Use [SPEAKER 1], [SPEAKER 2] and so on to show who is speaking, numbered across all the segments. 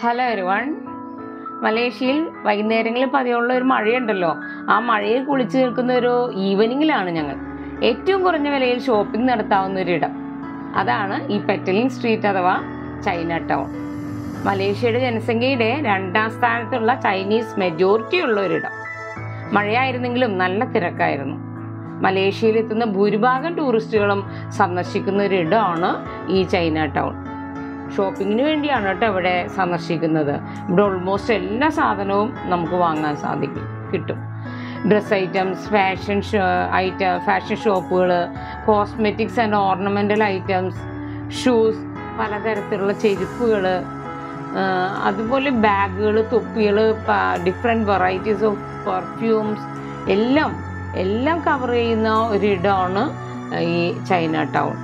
[SPEAKER 1] hello everyone മലേഷ്യയിൽ വൈകുന്നേരങ്ങളിൽ പതിവുള്ള ഒരു മഴയുണ്ടല്ലോ ആ മഴയിൽ കുളിച്ചു നിൽക്കുന്ന ഒരു ഈവനിങ്ങിലാണ് ഞങ്ങൾ ഏറ്റവും കുറഞ്ഞ വിലയിൽ ഷോപ്പിംഗ് നടത്താവുന്ന ഒരിടം അതാണ് ഈ പെറ്റലിംഗ് സ്ട്രീറ്റ് അഥവാ ചൈന ടൗൺ മലേഷ്യയുടെ ജനസംഖ്യയുടെ രണ്ടാം സ്ഥാനത്തുള്ള ചൈനീസ് മെജോറിറ്റി ഉള്ള ഒരിടം മഴയായിരുന്നെങ്കിലും നല്ല തിരക്കായിരുന്നു മലേഷ്യയിലെത്തുന്ന ഭൂരിഭാഗം ടൂറിസ്റ്റുകളും സന്ദർശിക്കുന്ന ഒരിടമാണ് ഈ ചൈന ടൗൺ ഷോപ്പിങ്ങിന് വേണ്ടിയാണ് കേട്ടോ ഇവിടെ സന്ദർശിക്കുന്നത് ഇവിടെ ഓൾമോസ്റ്റ് എല്ലാ സാധനവും നമുക്ക് വാങ്ങാൻ സാധിക്കും കിട്ടും dress items fashion item fashion ഷോപ്പുകൾ cosmetics and ornamental items shoes പലതരത്തിലുള്ള ചെരുപ്പുകൾ അതുപോലെ ബാഗുകൾ തൊപ്പികൾ ഡിഫറെൻറ്റ് വെറൈറ്റീസ് ഓഫ് പെർഫ്യൂംസ് എല്ലാം എല്ലാം കവർ ചെയ്യുന്ന ഒരിടമാണ് ഈ ചൈന ടൗൺ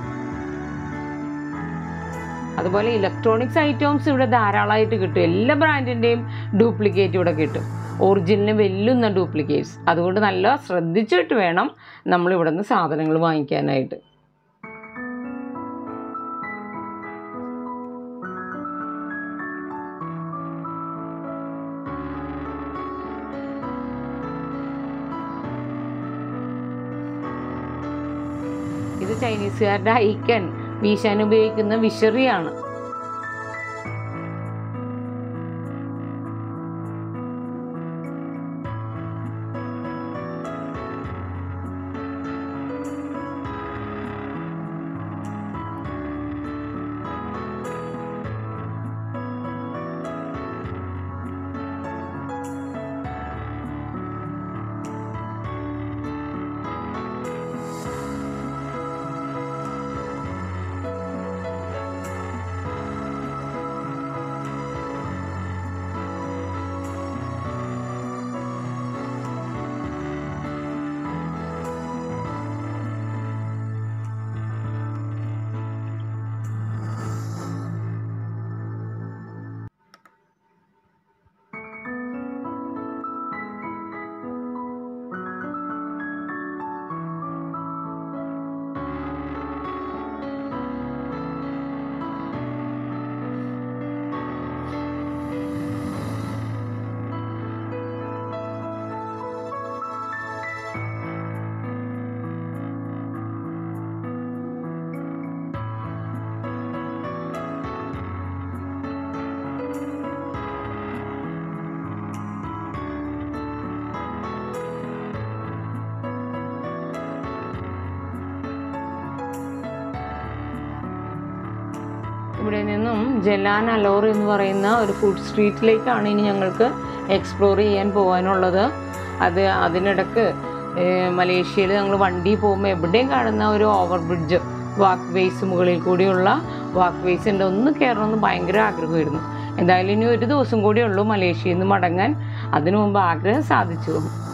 [SPEAKER 1] അതുപോലെ ഇലക്ട്രോണിക്സ് ഐറ്റംസ് ഇവിടെ ധാരാളമായിട്ട് കിട്ടും എല്ലാ ബ്രാൻഡിൻ്റെയും ഡ്യൂപ്ലിക്കേറ്റ് ഇവിടെ കിട്ടും ഒറിജിനലിന് വെല്ലുന്ന ഡ്യൂപ്ലിക്കേറ്റ്സ് അതുകൊണ്ട് നല്ല ശ്രദ്ധിച്ചിട്ട് വേണം നമ്മൾ ഇവിടെ നിന്ന് സാധനങ്ങൾ വാങ്ങിക്കാനായിട്ട് ഇത് ചൈനീസുകാരുടെ ഐക്കൺ വീശാൻ ഉപയോഗിക്കുന്ന വിഷറിയാണ് ഇവിടെ നിന്നും ജലാൻ അലോർ എന്ന് പറയുന്ന ഒരു ഫുഡ് സ്ട്രീറ്റിലേക്കാണ് ഇനി ഞങ്ങൾക്ക് എക്സ്പ്ലോർ ചെയ്യാൻ പോകാനുള്ളത് അത് അതിനിടക്ക് മലേഷ്യയിൽ ഞങ്ങൾ വണ്ടി പോകുമ്പോൾ എവിടെയും കാണുന്ന ഒരു ഓവർ ബ്രിഡ്ജ് വാക്ക് വേസ് മുകളിൽ കൂടിയുള്ള വാക്ക് വേസിൻ്റെ ഒന്ന് കയറണമെന്ന് ഭയങ്കര ആഗ്രഹമായിരുന്നു എന്തായാലും ഇനി ഒരു ദിവസം കൂടിയേ ഉള്ളൂ മലേഷ്യയിൽ നിന്ന് മടങ്ങാൻ അതിനു മുമ്പ് ആഗ്രഹം സാധിച്ചു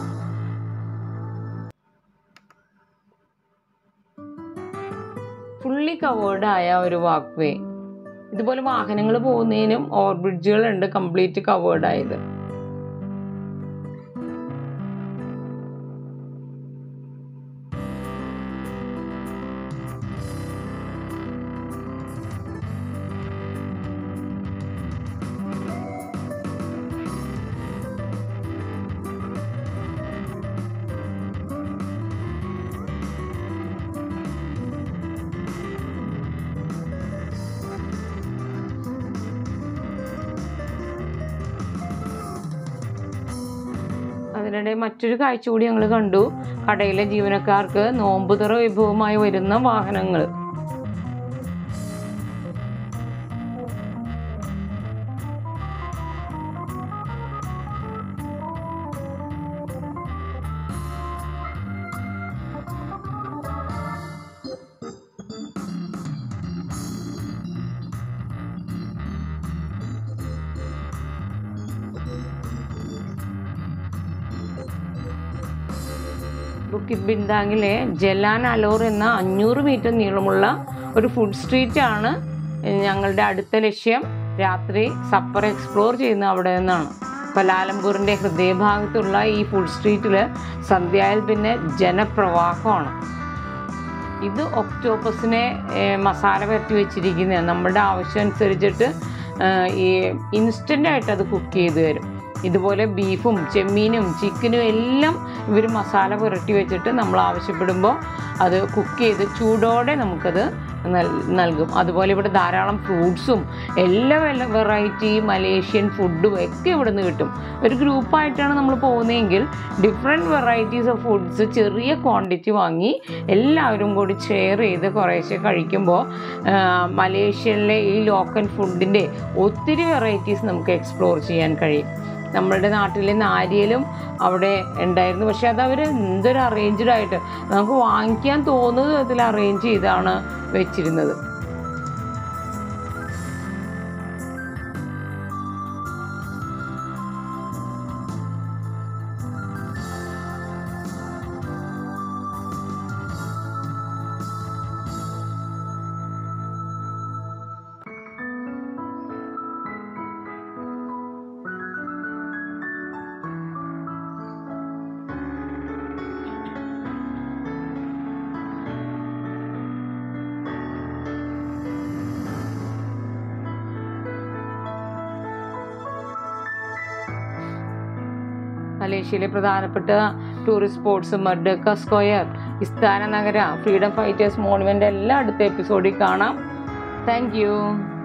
[SPEAKER 1] ഫുള്ളി കവേർഡ് ആയ ഒരു വാക്ക് വേ ഇതുപോലെ വാഹനങ്ങൾ പോകുന്നതിനും ഓവർ ബ്രിഡ്ജുകളുണ്ട് കംപ്ലീറ്റ് കവേർഡ് ആയത് അതിനിടെ മറ്റൊരു കാഴ്ച കൂടി ഞങ്ങൾ കണ്ടു കടയിലെ ജീവനക്കാർക്ക് നോമ്പുതുറ വിഭവമായി വരുന്ന വാഹനങ്ങൾ ബുക്കിറ്റ് ബിന്ദാങ്ങിലെ ജലാൻ അലോർ എന്ന അഞ്ഞൂറ് മീറ്റർ നീളമുള്ള ഒരു ഫുഡ് സ്ട്രീറ്റ് ആണ് ഞങ്ങളുടെ അടുത്ത ലക്ഷ്യം രാത്രി സപ്പർ എക്സ്പ്ലോർ ചെയ്യുന്ന അവിടെ നിന്നാണ് പലാലംപൂരിൻ്റെ ഹൃദയഭാഗത്തുള്ള ഈ ഫുഡ് സ്ട്രീറ്റിൽ സന്ധ്യയിൽ പിന്നെ ജനപ്രവാഹമാണ് ഇത് ഒക്ടോപ്പസിനെ ഏഹ്, മസാല പരട്ടി വെച്ചിരിക്കുന്നത് നമ്മുടെ ആവശ്യം അനുസരിച്ചിട്ട് ആ, ഈ ഇൻസ്റ്റൻ്റായിട്ട് അത് കുക്ക് ചെയ്ത് തരും ഇതുപോലെ ബീഫും ചെമ്മീനും ചിക്കനും എല്ലാം ഇവർ മസാല പുരട്ടി വെച്ചിട്ട് നമ്മൾ ആവശ്യപ്പെടുമ്പോൾ അത് കുക്ക് ചെയ്ത് ചൂടോടെ നമുക്കത് നൽ- നൽകും അതുപോലെ ഇവിടെ ധാരാളം ഫ്രൂട്ട്സും എല്ലാ വെറൈറ്റി മലേഷ്യൻ ഫുഡും ഒക്കെ ഇവിടെ നിന്ന് കിട്ടും ഒരു ഗ്രൂപ്പായിട്ടാണ് നമ്മൾ പോകുന്നതെങ്കിൽ ഡിഫറെൻറ്റ് വെറൈറ്റീസ് ഓഫ് ഫുഡ്സ് ചെറിയ ക്വാണ്ടിറ്റി വാങ്ങി എല്ലാവരും കൂടി ഷെയർ ചെയ്ത് കുറേശ്ശെ കഴിക്കുമ്പോൾ മലേഷ്യയിലെ ഈ ലോക്കൽ ഫുഡിൻ്റെ ഒത്തിരി വെറൈറ്റീസ് നമുക്ക് എക്സ്പ്ലോർ ചെയ്യാൻ കഴിയും നമ്മളുടെ നാട്ടിലെ നാരിയലും അവിടെ ഉണ്ടായിരുന്നു പക്ഷെ അത് അവർ എന്തൊരു അറേഞ്ച്ഡ് ആയിട്ട് നമുക്ക് വാങ്ങിക്കാൻ തോന്നുന്ന വിധത്തിൽ അറേഞ്ച് ചെയ്താണ് വെച്ചിരുന്നത് മലേഷ്യയിലെ പ്രധാനപ്പെട്ട tourist spots Merdeka Square Istana Negara freedom fighters monument എല്ലാം അടുത്ത എപ്പിസോഡിൽ കാണാം താങ്ക് യു